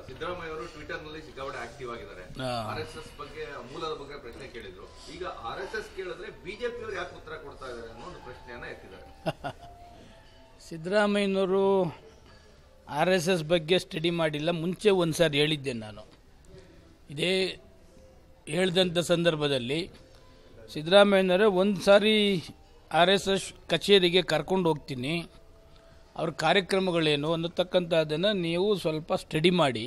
ಸಿದ್ದರಾಮಯ್ಯ ಅವರು ಟ್ವಿಟರ್ ನಲ್ಲಿ ಸಿಕ್ಕಾಪಟ್ಟೆ ಆಕ್ಟಿವ್ ಆಗಿದ್ದಾರೆ ಹಾ. ಆರ್ ಎಸ್ ಎಸ್ ಬಗ್ಗೆ ಮೂಲದ ಬಗ್ಗೆ ಪ್ರಶ್ನೆ ಕೇಳಿದ್ರು ಈಗ ಆರ್ ಎಸ್ ಎಸ್ ಕೇಳಿದ್ರೆ ಬಿಜೆಪಿ ಅವರು ಯಾಕೆ ಉತ್ತರ ಕೊಡ್ತಾ ಇದ್ದಾರೆ ಅನ್ನೋ ಒಂದು ಪ್ರಶ್ನೆಯನ್ನ ಎತ್ತಿದ್ದಾರೆ ಸಿದ್ದರಾಮಯ್ಯನವರು ಆರ್ ಎಸ್ ಎಸ್ ಬಗ್ಗೆ ಸ್ಟಡಿ ಮಾಡಿಲ್ಲ ಮುಂಚೆ ಒಂದು ಸಾರಿ ಹೇಳಿದ್ದೆ ನಾನು ಇದೇ ಹೇಳಿದಂಥ ಸಂದರ್ಭದಲ್ಲಿ ಸಿದ್ದರಾಮಯ್ಯನವರೇ ಒಂದು ಸಾರಿ ಆರ್ ಎಸ್ ಎಸ್ ಕಚೇರಿಗೆ ಕರ್ಕೊಂಡು ಹೋಗ್ತೀನಿ ಅವ್ರ ಕಾರ್ಯಕ್ರಮಗಳೇನು ಅನ್ನತಕ್ಕಂಥದ್ದನ್ನು ನೀವು ಸ್ವಲ್ಪ ಸ್ಟಡಿ ಮಾಡಿ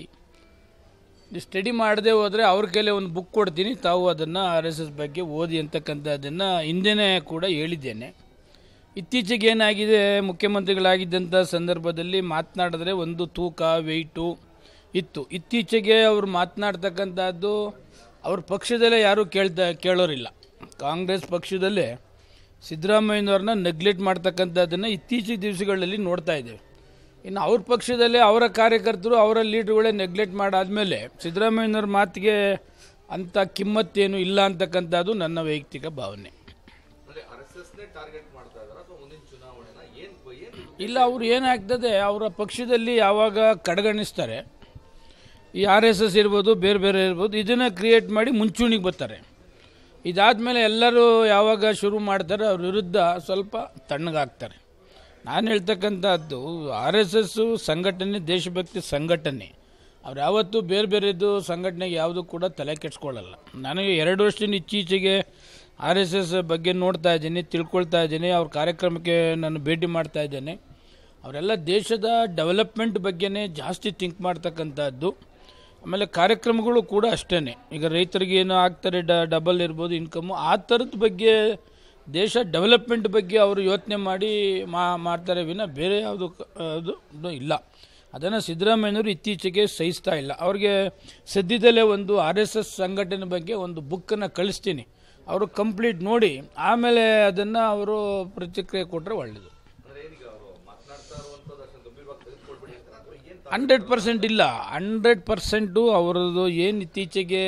ನೀವು ಸ್ಟಡಿ ಮಾಡದೆ ಹೋದರೆ ಅವ್ರ ಕೈಲೇ ಒಂದು ಬುಕ್ ಕೊಡ್ತೀನಿ ತಾವು ಅದನ್ನು ಆರ್ ಎಸ್ ಎಸ್ ಬಗ್ಗೆ ಓದಿ ಅಂತಕ್ಕಂಥದ್ದನ್ನು ಹಿಂದೆನೇ ಕೂಡ ಹೇಳಿದ್ದೇನೆ ಇತ್ತೀಚೆಗೆ ಏನಾಗಿದೆ ಮುಖ್ಯಮಂತ್ರಿಗಳಾಗಿದ್ದಂಥ ಸಂದರ್ಭದಲ್ಲಿ ಮಾತನಾಡಿದ್ರೆ ಒಂದು ತೂಕ ವೆಯ್ಟು ಇತ್ತು ಇತ್ತೀಚೆಗೆ ಅವರು ಮಾತನಾಡ್ತಕ್ಕಂಥದ್ದು ಅವ್ರ ಪಕ್ಷದಲ್ಲೇ ಯಾರೂ ಕೇಳ್ತಾ ಕೇಳೋರಿಲ್ಲ ಕಾಂಗ್ರೆಸ್ ಪಕ್ಷದಲ್ಲೇ ಸಿದ್ದರಾಮಯ್ಯನವ್ರನ್ನ ನೆಗ್ಲೆಕ್ಟ್ ಮಾಡ್ತಕ್ಕಂಥದ್ದನ್ನು ಇತ್ತೀಚಿನ ದಿವಸಗಳಲ್ಲಿ ನೋಡ್ತಾ ಇದ್ದೇವೆ ಇನ್ನು ಅವ್ರ ಪಕ್ಷದಲ್ಲೇ ಅವರ ಕಾರ್ಯಕರ್ತರು ಅವರ ಲೀಡರ್ಗಳೇ ನೆಗ್ಲೆಕ್ಟ್ ಮಾಡಾದ್ಮೇಲೆ ಸಿದ್ದರಾಮಯ್ಯನವ್ರ ಮಾತಿಗೆ ಅಂಥ ಕಿಮ್ಮತ್ತೇನು ಇಲ್ಲ ಅಂತಕ್ಕಂಥದ್ದು ನನ್ನ ವೈಯಕ್ತಿಕ ಭಾವನೆ ಅಂದ್ರೆ ಆರ್ ಎಸ್ ಎಸ್ ನೇ ಟಾರ್ಗೆಟ್ ಮಾಡ್ತಾ ಇದಾರೆ ಅಥವಾ ಮುಂದಿನ ಚುನಾವಣೆನ ಏನ್ ಏನ್ ಇಲ್ಲ ಅವ್ರು ಏನಾಗ್ತದೆ ಅವರ ಪಕ್ಷದಲ್ಲಿ ಯಾವಾಗ ಕಡೆಗಣಿಸ್ತಾರೆ ಈ ಆರ್ ಎಸ್ ಎಸ್ ಇರ್ಬೋದು ಬೇರೆ ಬೇರೆ ಇರ್ಬೋದು ಇದನ್ನು ಕ್ರಿಯೇಟ್ ಮಾಡಿ ಮುಂಚೂಣಿಗೆ ಬರ್ತಾರೆ ಇದಾದಮೇಲೆ ಎಲ್ಲರೂ ಯಾವಾಗ ಶುರು ಮಾಡ್ತಾರೆ ಅವ್ರ ವಿರುದ್ಧ ಸ್ವಲ್ಪ ತಣ್ಣಗಾಗ್ತಾರೆ ನಾನು ಹೇಳ್ತಕ್ಕಂಥದ್ದು ಆರ್ ಎಸ್ ಎಸ್ಸು ಸಂಘಟನೆ ದೇಶಭಕ್ತಿ ಸಂಘಟನೆ ಅವ್ರು ಯಾವತ್ತೂ ಬೇರೆ ಬೇರೆದು ಸಂಘಟನೆಗೆ ಯಾವುದು ಕೂಡ ತಲೆ ಕೆಡ್ಸ್ಕೊಳ್ಳಲ್ಲ ನನಗೆ ಎರಡು ವರ್ಷದಿಂದ ಇತ್ತೀಚೆಗೆ ಆರ್ ಎಸ್ ಎಸ್ ಬಗ್ಗೆ ನೋಡ್ತಾ ಇದ್ದೀನಿ ತಿಳ್ಕೊಳ್ತಾ ಇದ್ದೀನಿ ಅವ್ರ ಕಾರ್ಯಕ್ರಮಕ್ಕೆ ನಾನು ಭೇಟಿ ಮಾಡ್ತಾ ಇದ್ದೇನೆ ಅವರೆಲ್ಲ ದೇಶದ ಡೆವಲಪ್ಮೆಂಟ್ ಬಗ್ಗೆನೇ ಜಾಸ್ತಿ ಥಿಂಕ್ ಮಾಡ್ತಕ್ಕಂಥದ್ದು ಆಮೇಲೆ ಕಾರ್ಯಕ್ರಮಗಳು ಕೂಡ ಅಷ್ಟೇ ಈಗ ರೈತರಿಗೆ ಏನು ಆಗ್ತಾರೆ ಡ ಡಬಲ್ ಇರ್ಬೋದು ಇನ್ಕಮ್ಮು ಆ ಥರದ ಬಗ್ಗೆ ದೇಶ ಡೆವಲಪ್ಮೆಂಟ್ ಬಗ್ಗೆ ಅವರು ಯೋಚನೆ ಮಾಡಿ ಮಾ ಮಾಡ್ತಾರೆ ವಿನ ಬೇರೆ ಯಾವುದು ಅದು ಇದು ಇಲ್ಲ ಅದನ್ನು ಸಿದ್ದರಾಮಯ್ಯನವರು ಇತ್ತೀಚೆಗೆ ಸಹಿಸ್ತಾ ಇಲ್ಲ ಅವ್ರಿಗೆ ಸದ್ಯದಲ್ಲೇ ಒಂದು ಆರ್ ಎಸ್ ಎಸ್ ಸಂಘಟನೆ ಬಗ್ಗೆ ಒಂದು ಬುಕ್ಕನ್ನು ಕಳಿಸ್ತೀನಿ ಅವರು ಕಂಪ್ಲೀಟ್ ನೋಡಿ ಆಮೇಲೆ ಅದನ್ನು ಅವರು ಪ್ರತಿಕ್ರಿಯೆ ಕೊಟ್ಟರೆ ಒಳ್ಳೆಯದು ಅಂದ್ರೆ ಏನೀಗ ಅವರು ಮಾತನಾಡ್ತಾ ಇರುವಂತದ್ದು ಅಷ್ಟು ಗಂಭೀರವಾಗಿ ತೆಗೆದುಕೊಳ್ಬೇಡಿ ಅಂತ ಅಥವಾ ಏನ್ ಹಂಡ್ರೆಡ್ ಪರ್ಸೆಂಟ್ ಇಲ್ಲ ಹಂಡ್ರೆಡ್ ಪರ್ಸೆಂಟು ಅವರದ್ದು ಏನು ಇತ್ತೀಚೆಗೆ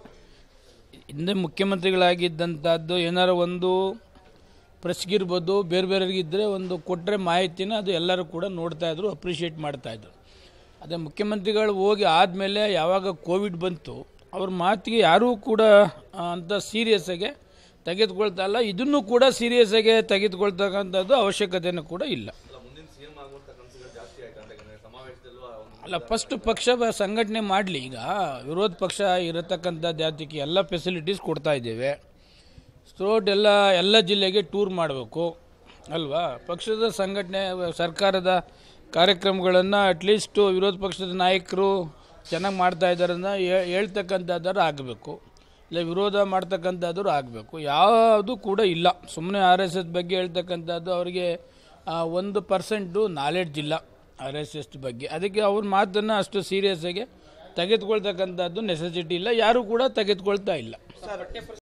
ಹಿಂದೆ ಮುಖ್ಯಮಂತ್ರಿಗಳಾಗಿದ್ದಂಥದ್ದು ಏನಾರ ಒಂದು ಪ್ರೆಸ್ಗಿರ್ಬೋದು ಬೇರೆ ಬೇರೆಗಿದ್ದರೆ ಒಂದು ಕೊಟ್ಟರೆ ಮಾಹಿತಿನ ಅದು ಎಲ್ಲರೂ ಕೂಡ ನೋಡ್ತಾ ಇದ್ರು ಅಪ್ರಿಷಿಯೇಟ್ ಮಾಡ್ತಾಯಿದ್ರು ಅದೇ ಮುಖ್ಯಮಂತ್ರಿಗಳು ಹೋಗಿ ಆದಮೇಲೆ ಯಾವಾಗ ಕೋವಿಡ್ ಬಂತು ಅವ್ರ ಮಾತಿಗೆ ಯಾರೂ ಕೂಡ ಆ, ಅಂತ ಸೀರಿಯಸ್ ಆಗಿ ತೆಗೆದುಕೊಳ್ತಾ ಇಲ್ಲ ಇದನ್ನು ಕೂಡ ಸೀರಿಯಸ್ ಆಗಿ ತೆಗೆದುಕೊಳ್ತಕ್ಕಂಥದ್ದು ಅವಶ್ಯಕತೆಯೂ ಕೂಡ ಇಲ್ಲ ಅಲ್ಲ ಮುಂದಿನ ಸಿಎಂ ಆಗುವಂತ ಕನಸುಗಳು ಜಾಸ್ತಿ ಆಯ್ತು ಅಂತ ಯಾಕಂದ್ರೆ ಸಮಾವೇಶದಲ್ಲೂ ಆ ಒಂದು ಅಲ್ಲ ಫಸ್ಟ್ ಪಕ್ಷ ಬ- ಸಂಘಟನೆ ಮಾಡಲಿ ಈಗ ವಿರೋಧ ಪಕ್ಷ ಇರತಕ್ಕಂಥ ಜಾತಿಗೆ ಎಲ್ಲ ಫೆಸಿಲಿಟೀಸ್ ಕೊಡ್ತಾ ಇದ್ದೇವೆ ಸ್ಟೋಟ್ ಎಲ್ಲ ಎಲ್ಲ ಜಿಲ್ಲೆಗೆ ಟೂರ್ ಮಾಡಬೇಕು ಅಲ್ವಾ ಪಕ್ಷದ ಸಂಘಟನೆ ಸರ್ಕಾರದ ಕಾರ್ಯಕ್ರಮಗಳನ್ನು ಅಟ್ಲೀಸ್ಟು ವಿರೋಧ ಪಕ್ಷದ ನಾಯಕರು ಚೆನ್ನಾಗಿ ಮಾಡ್ತಾ ಇದ್ದಾರನ್ನ ಹೇ- ಹೇಳ್ತಕ್ಕಂಥದ್ದಾರು ಆಗಬೇಕು ಇಲ್ಲ ವಿರೋಧ ಮಾಡ್ತಕ್ಕಂಥದ್ದು ಆಗಬೇಕು ಯಾವುದು ಕೂಡ ಇಲ್ಲ ಸುಮ್ಮನೆ ಆರ್ ಎಸ್ ಎಸ್ ಬಗ್ಗೆ ಹೇಳ್ತಕ್ಕಂಥದ್ದು ಅವರಿಗೆ ಆ, ಒಂದು ಪರ್ಸೆಂಟು ನಾಲೆಡ್ಜ್ ಇಲ್ಲ ಆರ್ ಎಸ್ ಎಸ್ ಬಗ್ಗೆ ಅದಕ್ಕೆ ಅವ್ರ ಮಾತನ್ನು ಅಷ್ಟು ಸೀರಿಯಸ್ ಆಗಿ ತೆಗೆದುಕೊಳ್ತಕ್ಕಂಥದ್ದು ನೆಸೆಸಿಟಿ ಇಲ್ಲ ಯಾರೂ ಕೂಡ ತೆಗೆದುಕೊಳ್ತಾ ಇಲ್ಲ